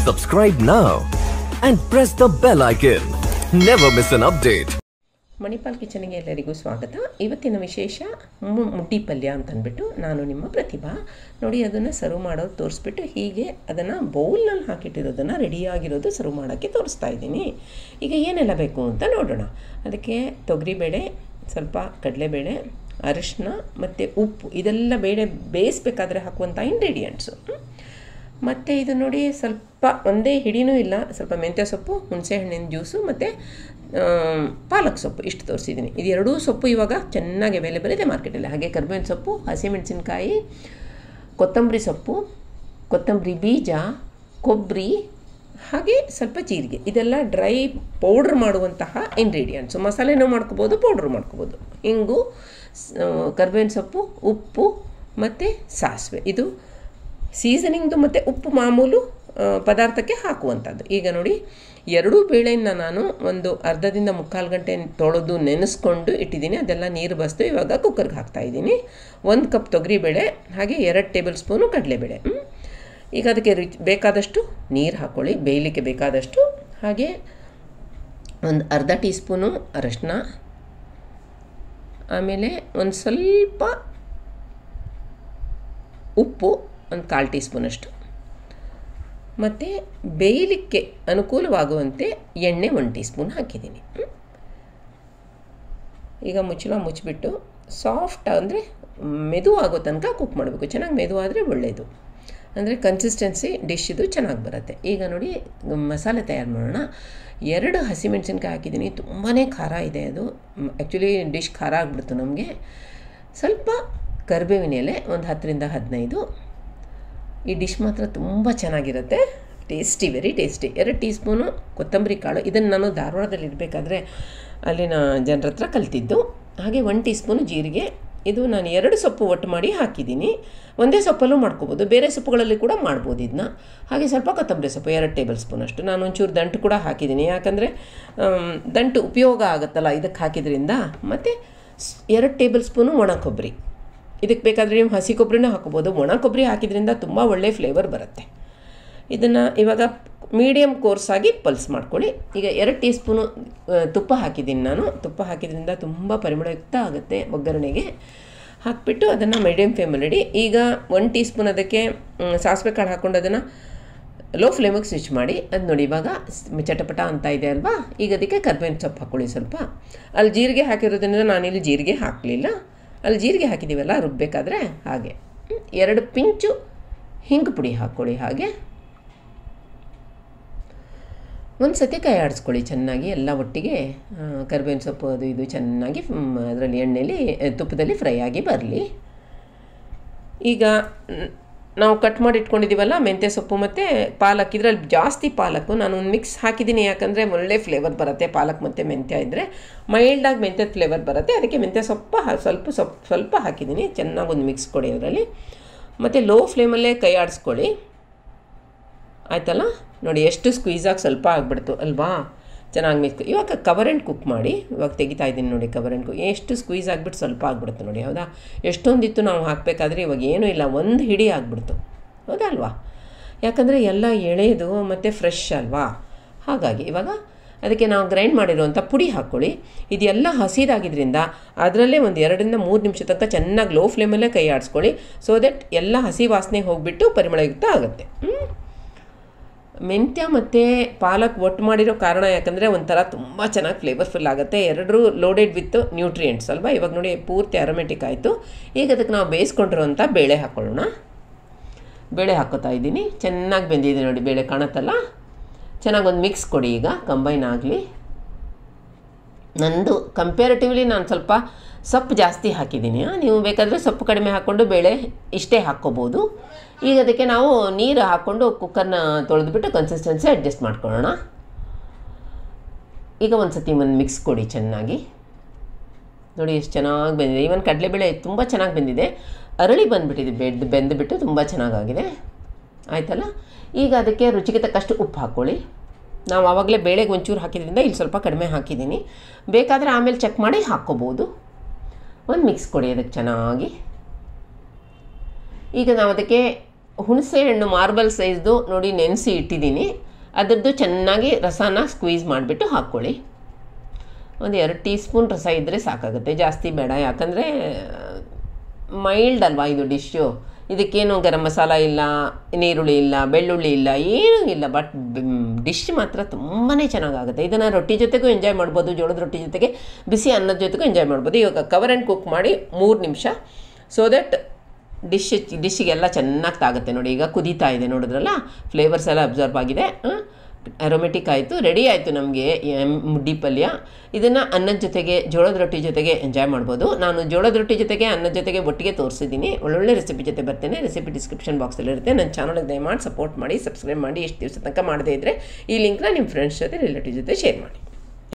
Subscribe now and press the bell icon. Never miss an update. Manipal ಕಿಚನ್ಗೆ ಎಲ್ಲರಿಗೂ ಸ್ವಾಗತ ಇವತ್ತಿನ ವಿಶೇಷ ಮು- ಮುಡ್ಡಿ ಪಲ್ಯ ಅಂತ ಅಂದ್ಬಿಟ್ಟು ನಾನು ನಿಮ್ಮ ಪ್ರತಿಭಾ ನೋಡಿ ಅದನ್ನು ಸರ್ವ್ ಮಾಡೋದು ತೋರಿಸ್ಬಿಟ್ಟು ಹೀಗೆ ಅದನ್ನು ಬೌಲ್ನಲ್ಲಿ ಹಾಕಿಟ್ಟಿರೋದನ್ನು ರೆಡಿಯಾಗಿರೋದು ಸರ್ವ್ ಮಾಡೋಕ್ಕೆ ತೋರಿಸ್ತಾ ಇದ್ದೀನಿ ಈಗ ಏನೆಲ್ಲ ಬೇಕು ಅಂತ ನೋಡೋಣ ಅದಕ್ಕೆ ತೊಗರಿಬೇಳೆ ಸ್ವಲ್ಪ ಕಡಲೆಬೇಳೆ ಅರಿಶಿನ ಮತ್ತು ಉಪ್ಪು ಇದೆಲ್ಲ ಬೇಳೆ ಬೇಯಿಸ್ಬೇಕಾದ್ರೆ ಹಾಕುವಂಥ ಇಂಗ್ರೀಡಿಯೆಂಟ್ಸು ಮತ್ತು ಇದು ನೋಡಿ ಸ್ವಲ್ಪ ಒಂದೇ ಹಿಡಿನೂ ಇಲ್ಲ ಸ್ವಲ್ಪ ಮೆಂತ್ಯ ಸೊಪ್ಪು ಹುಣಸೆಹಣ್ಣಿನ ಜ್ಯೂಸು ಮತ್ತು ಪಾಲಕ್ ಸೊಪ್ಪು ಇಷ್ಟು ತೋರಿಸಿದ್ದೀನಿ ಇದು ಎರಡೂ ಸೊಪ್ಪು ಇವಾಗ ಚೆನ್ನಾಗಿ ಅವೈಲೇಬಲ್ ಇದೆ ಮಾರ್ಕೆಟಲ್ಲಿ ಹಾಗೆ ಕರ್ಬೇವಿನ ಸೊಪ್ಪು ಹಸಿಮೆಣಸಿನ್ಕಾಯಿ ಕೊತ್ತಂಬರಿ ಸೊಪ್ಪು ಕೊತ್ತಂಬರಿ ಬೀಜ ಕೊಬ್ಬರಿ ಹಾಗೆ ಸ್ವಲ್ಪ ಜೀರಿಗೆ ಇದೆಲ್ಲ ಡ್ರೈ ಪೌಡ್ರ್ ಮಾಡುವಂತಹ ಇಂಗ್ರೀಡಿಯೆಂಟ್ಸು ಮಸಾಲೆನೂ ಮಾಡ್ಕೋಬೋದು ಪೌಡ್ರ್ ಮಾಡ್ಕೋಬೋದು ಹಿಂಗು ಸ- ಕರ್ಬೇವಿನ ಸೊಪ್ಪು ಉಪ್ಪು ಮತ್ತು ಸಾಸಿವೆ ಇದು ಸೀಸನಿಂಗ್ದು ಮತ್ತು ಉಪ್ಪು ಮಾಮೂಲು ಆ, ಪದಾರ್ಥಕ್ಕೆ ಹಾಕುವಂಥದ್ದು ಈಗ ನೋಡಿ ಎರಡೂ ಬೇಳೆಯನ್ನು ನಾನು ಒಂದು ಅರ್ಧದಿಂದ ಮುಕ್ಕಾಲು ಗಂಟೆ ತೊಳೆದು ನೆನೆಸ್ಕೊಂಡು ಇಟ್ಟಿದ್ದೀನಿ ಅದೆಲ್ಲ ನೀರು ಬಸ್ದು ಇವಾಗ ಕುಕ್ಕರ್ಗೆ ಹಾಕ್ತಾ ಇದ್ದೀನಿ ಒಂದು ಕಪ್ ತೊಗರಿಬೇಳೆ ಹಾಗೆ ಎರಡು ಟೇಬಲ್ ಸ್ಪೂನು ಕಡಲೆಬೇಳೆ ಹ್ಮ್? ಈಗ ಅದಕ್ಕೆ ರುಚಿ ಬೇಕಾದಷ್ಟು ನೀರು ಹಾಕ್ಕೊಳ್ಳಿ ಬೇಯಲಿಕ್ಕೆ ಬೇಕಾದಷ್ಟು ಹಾಗೆ ಒಂದು ಅರ್ಧ ಟೀ ಸ್ಪೂನು ಅರಶಿನ ಆಮೇಲೆ ಒಂದು ಸ್ವಲ್ಪ ಉಪ್ಪು ಒಂದು ಕಾಲು ಟೀ ಸ್ಪೂನಷ್ಟು ಮತ್ತು ಬೇಯಲಿಕ್ಕೆ ಅನುಕೂಲವಾಗುವಂತೆ ಎಣ್ಣೆ ಒಂದು ಟೀ ಸ್ಪೂನ್ ಹಾಕಿದ್ದೀನಿ ಹ್ಮ್? ಈಗ ಮುಚ್ಚಳ ಮುಚ್ಚಿಬಿಟ್ಟು ಸಾಫ್ಟ್ ಅಂದರೆ ಮೆದು ಆಗೋ ತನಕ ಕುಕ್ ಮಾಡಬೇಕು ಚೆನ್ನಾಗಿ ಮೆದು ಆದರೆ ಒಳ್ಳೆಯದು ಅಂದರೆ ಕನ್ಸಿಸ್ಟೆನ್ಸಿ ಡಿಶ್ ಇದು ಚೆನ್ನಾಗಿ ಬರುತ್ತೆ ಈಗ ನೋಡಿ ಮಸಾಲೆ ತಯಾರು ಮಾಡೋಣ ಎರಡು ಹಸಿಮೆಣಸಿನ್ಕಾಯಿ ಹಾಕಿದ್ದೀನಿ ತುಂಬಾ ಖಾರ ಇದೆ ಅದು ಆ್ಯಕ್ಚುಲಿ ಡಿಶ್ ಖಾರ ಆಗಿಬಿಡ್ತು ನಮಗೆ ಸ್ವಲ್ಪ ಕರಿಬೇವಿನ ಎಲೆ ಒಂದು ಹತ್ತರಿಂದ ಹದಿನೈದು ಈ ಡಿಶ್ ಮಾತ್ರ ತುಂಬ ಚೆನ್ನಾಗಿರುತ್ತೆ ಟೇಸ್ಟಿ ವೆರಿ ಟೇಸ್ಟಿ ಎರಡು ಟೀ ಸ್ಪೂನು ಕೊತ್ತಂಬರಿ ಕಾಳು ಇದನ್ನು ನಾನು ಧಾರವಾಡದಲ್ಲಿ ಇರಬೇಕಾದ್ರೆ ಅಲ್ಲಿನ ಜನರ ಹತ್ರ ಕಲ್ತಿದ್ದು ಹಾಗೆ ಒನ್ ಟೀ ಸ್ಪೂನು ಜೀರಿಗೆ ಇದು ನಾನು ಎರಡು ಸೊಪ್ಪು ಒಟ್ಟು ಮಾಡಿ ಹಾಕಿದ್ದೀನಿ ಒಂದೇ ಸೊಪ್ಪಲ್ಲೂ ಮಾಡ್ಕೋಬೋದು ಬೇರೆ ಸೊಪ್ಪುಗಳಲ್ಲಿ ಕೂಡ ಮಾಡ್ಬೋದು ಇದನ್ನ ಹಾಗೆ ಸ್ವಲ್ಪ ಕೊತ್ತಂಬರಿ ಸೊಪ್ಪು ಎರಡು ಟೇಬಲ್ ಸ್ಪೂನ್ ಅಷ್ಟು ನಾನು ಒಂಚೂರು ದಂಟು ಕೂಡ ಹಾಕಿದ್ದೀನಿ ಯಾಕಂದರೆ ಆಮ್, ದಂಟು ಉಪಯೋಗ ಆಗುತ್ತಲ್ಲ ಇದಕ್ಕೆ ಹಾಕಿದ್ರಿಂದ ಮತ್ತು ಸ್- ಎರಡು ಟೇಬಲ್ ಸ್ಪೂನು ಒಣ ಕೊಬ್ಬರಿ ಇದಕ್ಕೆ ಬೇಕಾದರೆ ನೀವು ಹಸಿ ಕೊಬ್ಬರಿನೂ ಹಾಕೋಬೋದು ಒಣ ಕೊಬ್ಬರಿ ಹಾಕಿದ್ರಿಂದ ತುಂಬ ಒಳ್ಳೆ ಫ್ಲೇವರ್ ಬರುತ್ತೆ ಇದನ್ನು ಇವಾಗ ಮೀಡಿಯಮ್ ಕೋರ್ಸಾಗಿ ಪಲ್ಸ್ ಮಾಡ್ಕೊಳ್ಳಿ ಈಗ ಎರಡು ಟೀ ಸ್ಪೂನು ಆ, ತುಪ್ಪ ಹಾಕಿದ್ದೀನಿ ನಾನು ತುಪ್ಪ ಹಾಕಿದ್ರಿಂದ ತುಂಬ ಪರಿಮಳಯುಕ್ತ ಆಗುತ್ತೆ ಒಗ್ಗರಣೆಗೆ ಹಾಕಿಬಿಟ್ಟು ಅದನ್ನು ಮೀಡಿಯಮ್ ಫ್ಲೇಮಲ್ಲಿ ಇಡಿ ಈಗ ಒನ್ ಟೀ ಸ್ಪೂನ್ ಅದಕ್ಕೆ ಮ್, ಸಾಸಿವೆ ಕಾಳು ಹಾಕ್ಕೊಂಡು ಅದನ್ನು ಲೋ ಫ್ಲೇಮಿಗೆ ಸ್ವಿಚ್ ಮಾಡಿ ಅದು ನೋಡಿ ಇವಾಗ ಸ್- ಚಟಪಟ ಅಂತ ಇದೆ ಅಲ್ವಾ ಈಗ ಅದಕ್ಕೆ ಕರ್ಬೇವಿನ ಸೊಪ್ಪು ಹಾಕ್ಕೊಳ್ಳಿ ಸ್ವಲ್ಪ ಅಲ್ಲಿ ಜೀರಿಗೆ ಹಾಕಿರೋದ್ರಿಂದ ನಾನಿಲ್ಲಿ ಜೀರಿಗೆ ಹಾಕಲಿಲ್ಲ ಅಲ್ಲಿ ಜೀರಿಗೆ ಹಾಕಿದ್ದೀವಲ್ಲ ರುಬ್ಬಬೇಕಾದ್ರೆ ಹಾಗೆ ಹ್ಮ್. ಎರಡು ಪಿಂಚು ಹಿಂಗು ಪುಡಿ ಹಾಕ್ಕೊಳ್ಳಿ ಹಾಗೆ ಒಂದು ಸತಿ ಕೈ ಆಡಿಸ್ಕೊಳ್ಳಿ ಚೆನ್ನಾಗಿ ಎಲ್ಲ ಒಟ್ಟಿಗೆ ಆ, ಕರಿಬೇವಿನ ಸೊಪ್ಪು ಅದು ಇದು ಚೆನ್ನಾಗಿ ಅದರಲ್ಲಿ ಎಣ್ಣೆಯಲ್ಲಿ ಆ, ತುಪ್ಪದಲ್ಲಿ ಫ್ರೈ ಆಗಿ ಬರಲಿ ಈಗ ನ್- ನಾವು ಕಟ್ ಮಾಡಿ ಇಟ್ಕೊಂಡಿದ್ದೀವಲ್ಲ ಮೆಂತ್ಯ ಸೊಪ್ಪು ಮತ್ತು ಪಾಲಕ್ ಇದರಲ್ಲಿ ಜಾಸ್ತಿ ಪಾಲಕ್ಕು ನಾನು ಒಂದು ಮಿಕ್ಸ್ ಹಾಕಿದ್ದೀನಿ ಯಾಕಂದರೆ ಒಳ್ಳೆ ಫ್ಲೇವರ್ ಬರುತ್ತೆ ಪಾಲಕ್ ಮತ್ತು ಮೆಂತ್ಯ ಇದ್ದರೆ ಮೈಲ್ಡಾಗಿ ಮೆಂತ್ಯದ ಫ್ಲೇವರ್ ಬರುತ್ತೆ ಅದಕ್ಕೆ ಮೆಂತ್ಯ ಸೊಪ್ಪು ಹಾ- ಸ್ವಲ್ಪ ಸೊಪ್ಪು ಸ್ವಲ್ಪ ಹಾಕಿದ್ದೀನಿ ಚೆನ್ನಾಗಿ ಒಂದು ಮಿಕ್ಸ್ ಕೊಡಿ ಅದರಲ್ಲಿ ಮತ್ತು ಲೋ ಫ್ಲೇಮಲ್ಲೇ ಕೈ ಆಡಿಸ್ಕೊಳ್ಳಿ ಆಯ್ತಲ್ಲ ನೋಡಿ ಎಷ್ಟು ಸ್ಕ್ವೀಸಾಗಿ ಸ್ವಲ್ಪ ಆಗಿಬಿಡ್ತು ಅಲ್ವಾ ಚೆನ್ನಾಗಿ ಮಿಕ್ಸ್ ಇವಾಗ ಕವರ್ ಆ್ಯಂಡ್ ಕುಕ್ ಮಾಡಿ ಇವಾಗ ತೆಗಿತಾ ಇದ್ದೀನಿ ನೋಡಿ ಕವರ್ ಆ್ಯಂಡ್ ಕುಕ್ ಎಷ್ಟು ಸ್ಕ್ವೀಸ್ ಆಗಿಬಿಟ್ಟು ಸ್ವಲ್ಪ ಆಗಿಬಿಡ್ತು ನೋಡಿ ಹೌದಾ ಎಷ್ಟೊಂದಿತ್ತು ನಾವು ಹಾಕಬೇಕಾದ್ರೆ ಇವಾಗ ಏನೂ ಇಲ್ಲ ಒಂದು ಹಿಡಿ ಆಗಿಬಿಡ್ತು ಹೌದಾ ಅಲ್ವಾ ಯಾಕಂದರೆ ಎಲ್ಲ ಎಳೆದು ಮತ್ತು ಫ್ರೆಶ್ ಅಲ್ವಾ ಹಾಗಾಗಿ ಇವಾಗ ಅದಕ್ಕೆ ನಾವು ಗ್ರೈಂಡ್ ಮಾಡಿರುವಂಥ ಪುಡಿ ಹಾಕ್ಕೊಳ್ಳಿ ಇದೆಲ್ಲ ಹಸಿದಾಗಿದ್ದರಿಂದ ಅದರಲ್ಲೇ ಒಂದು ಎರಡರಿಂದ ಮೂರು ನಿಮಿಷ ತನಕ ಚೆನ್ನಾಗಿ ಲೋ ಫ್ಲೇಮಲ್ಲೇ ಕೈ ಆಡಿಸ್ಕೊಳ್ಳಿ ಸೊ ದಟ್ ಎಲ್ಲ ಹಸಿ ವಾಸನೆ ಹೋಗಿಬಿಟ್ಟು ಪರಿಮಳಯುಕ್ತ ಆಗುತ್ತೆ ಹ್ಮ್? ಮೆಂತ್ಯ ಮತ್ತು ಪಾಲಕ್ ಒಟ್ಟು ಮಾಡಿರೋ ಕಾರಣ ಯಾಕಂದರೆ ಒಂಥರ ತುಂಬ ಚೆನ್ನಾಗಿ ಫ್ಲೇವರ್ಫುಲ್ ಆಗುತ್ತೆ ಎರಡರೂ ಲೋಡೆಡ್ ವಿತ್ ನ್ಯೂಟ್ರಿಯೆಂಟ್ಸ್ ಅಲ್ವಾ ಇವಾಗ ನೋಡಿ ಪೂರ್ತಿ ಅರೋಮೆಟಿಕ್ ಆಯಿತು ಈಗ ಅದಕ್ಕೆ ನಾವು ಬೇಯಿಸ್ಕೊಂಡಿರೋಂಥ ಬೇಳೆ ಹಾಕ್ಕೊಳ್ಳೋಣ ಬೇಳೆ ಹಾಕೋತಾ ಇದ್ದೀನಿ ಚೆನ್ನಾಗಿ ಬೆಂದಿದೆ ನೋಡಿ ಬೇಳೆ ಕಾಣುತ್ತಲ್ಲ ಚೆನ್ನಾಗಿ ಒಂದು ಮಿಕ್ಸ್ ಕೊಡಿ ಈಗ ಕಂಬೈನ್ ಆಗಲಿ ನಂದು ಕಂಪೇರಿಟಿವ್ಲಿ ನಾನು ಸ್ವಲ್ಪ ಸೊಪ್ಪು ಜಾಸ್ತಿ ಹಾಕಿದ್ದೀನಿ ಆ, ನೀವು ಬೇಕಾದರೆ ಸೊಪ್ಪು ಕಡಿಮೆ ಹಾಕ್ಕೊಂಡು ಬೇಳೆ ಇಷ್ಟೇ ಹಾಕ್ಕೋಬೋದು ಈಗ ಅದಕ್ಕೆ ನಾವು ನೀರು ಹಾಕ್ಕೊಂಡು ಕುಕ್ಕರ್ನ ತೊಳೆದ್ಬಿಟ್ಟು ಕನ್ಸಿಸ್ಟೆನ್ಸಿ ಅಡ್ಜಸ್ಟ್ ಮಾಡ್ಕೊಳ್ಳೋಣ ಈಗ ಒಂದು ಸತಿ ಒಂದು ಮಿಕ್ಸ್ ಕೊಡಿ ಚೆನ್ನಾಗಿ ನೋಡಿ ಎಷ್ಟು ಚೆನ್ನಾಗಿ ಬಂದಿದೆ ಈವನ್ ಕಡಲೆಬೇಳೆ ತುಂಬ ಚೆನ್ನಾಗಿ ಬಂದಿದೆ ಅರಳಿ ಬಂದುಬಿಟ್ಟಿದೆ ಬೆಡ್ ಬೆಂದುಬಿಟ್ಟು ತುಂಬ ಚೆನ್ನಾಗಾಗಿದೆ ಆಯ್ತಲ್ಲ ಈಗ ಅದಕ್ಕೆ ರುಚಿಗೆ ತಕ್ಕಷ್ಟು ಉಪ್ಪು ಹಾಕ್ಕೊಳ್ಳಿ ನಾವು ಆವಾಗಲೇ ಬೇಳೆಗೆ ಒಂಚೂರು ಹಾಕಿದ್ರಿಂದ ಇಲ್ಲಿ ಸ್ವಲ್ಪ ಕಡಿಮೆ ಹಾಕಿದ್ದೀನಿ ಬೇಕಾದರೆ ಆಮೇಲೆ ಚೆಕ್ ಮಾಡಿ ಹಾಕ್ಕೋಬೋದು ಒಂದು ಮಿಕ್ಸ್ ಕೊಡಿ ಅದಕ್ಕೆ ಚೆನ್ನಾಗಿ ಈಗ ನಾವು ಅದಕ್ಕೆ ಹುಣಸೆ ಹಣ್ಣು ಮಾರ್ಬಲ್ ಸೈಜ್ದು ನೋಡಿ ನೆನೆಸಿ ಇಟ್ಟಿದ್ದೀನಿ ಅದರದ್ದು ಚೆನ್ನಾಗಿ ರಸನ ಸ್ಕ್ವೀಸ್ ಮಾಡಿಬಿಟ್ಟು ಹಾಕ್ಕೊಳ್ಳಿ ಒಂದು ಎರಡು ಟೀ ಸ್ಪೂನ್ ರಸ ಇದ್ದರೆ ಸಾಕಾಗುತ್ತೆ ಜಾಸ್ತಿ ಬೇಡ ಯಾಕಂದರೆ ಮೈಲ್ಡ್ ಅಲ್ವಾ ಇದು ಡಿಶ್ಶು ಇದಕ್ಕೇನು ಗರಂ ಮಸಾಲ ಇಲ್ಲ ನೀರುಳ್ಳಿ ಇಲ್ಲ ಬೆಳ್ಳುಳ್ಳಿ ಇಲ್ಲ ಏನೂ ಇಲ್ಲ ಬಟ್ ಡಿಶ್ ಮಾತ್ರ ತುಂಬಾ ಚೆನ್ನಾಗಾಗುತ್ತೆ ಇದನ್ನು ರೊಟ್ಟಿ ಜೊತೆಗೂ ಎಂಜಾಯ್ ಮಾಡ್ಬೋದು ಜೋಳದ ರೊಟ್ಟಿ ಜೊತೆಗೆ ಬಿಸಿ ಅನ್ನದ ಜೊತೆಗೂ ಎಂಜಾಯ್ ಮಾಡ್ಬೋದು ಇವಾಗ ಕವರ್ ಆ್ಯಂಡ್ ಕುಕ್ ಮಾಡಿ ಮೂರು ನಿಮಿಷ ಸೊ ದಟ್ ಡಿಶ್ ಡಿಶ್ಶಿಗೆಲ್ಲ ಚೆನ್ನಾಗಿ ತಾಗುತ್ತೆ ನೋಡಿ ಈಗ ಕುದೀತಾ ಇದೆ ನೋಡಿದ್ರಲ್ಲ ಫ್ಲೇವರ್ಸ್ ಎಲ್ಲ ಅಬ್ಸರ್ವ್ ಆಗಿದೆ ಅರೋಮೆಟಿಕ್ ಆಯಿತು ರೆಡಿ ಆಯಿತು ನಮಗೆ ಮುಡ್ಡಿ ಪಲ್ಯ ಇದನ್ನು ಅನ್ನದ ಜೊತೆಗೆ ಜೋಳದ ರೊಟ್ಟಿ ಜೊತೆಗೆ ಎಂಜಾಯ್ ಮಾಡ್ಬೋದು ನಾನು ಜೋಳದ ರೊಟ್ಟಿ ಜೊತೆಗೆ ಅನ್ನದ ಜೊತೆಗೆ ಒಟ್ಟಿಗೆ ತೋರಿಸಿದ್ದೀನಿ ಒಳ್ಳೊಳ್ಳೆ ರೆಸಿಪಿ ಜೊತೆ ಬರ್ತೇನೆ ರೆಸಿಪಿ ಡಿಸ್ಕ್ರಿಪ್ಷನ್ ಬಾಕ್ಸಲ್ಲಿ ಇರುತ್ತೆ ನನ್ನ ಚಾನಲ್ಗೆ ದಯಮಾಡಿ ಸಪೋರ್ಟ್ ಮಾಡಿ ಸಬ್ಸ್ಕ್ರೈಬ್ ಮಾಡಿ ಎಷ್ಟು ದಿವಸ ತನಕ ಮಾಡದೇ ಇದ್ದರೆ ಈ ಲಿಂಕ್ನ ನಿಮ್ಮ ಫ್ರೆಂಡ್ಸ್ ಜೊತೆ ರಿಲೇಟಿವ್ ಜೊತೆ ಶೇರ್ ಮಾಡಿ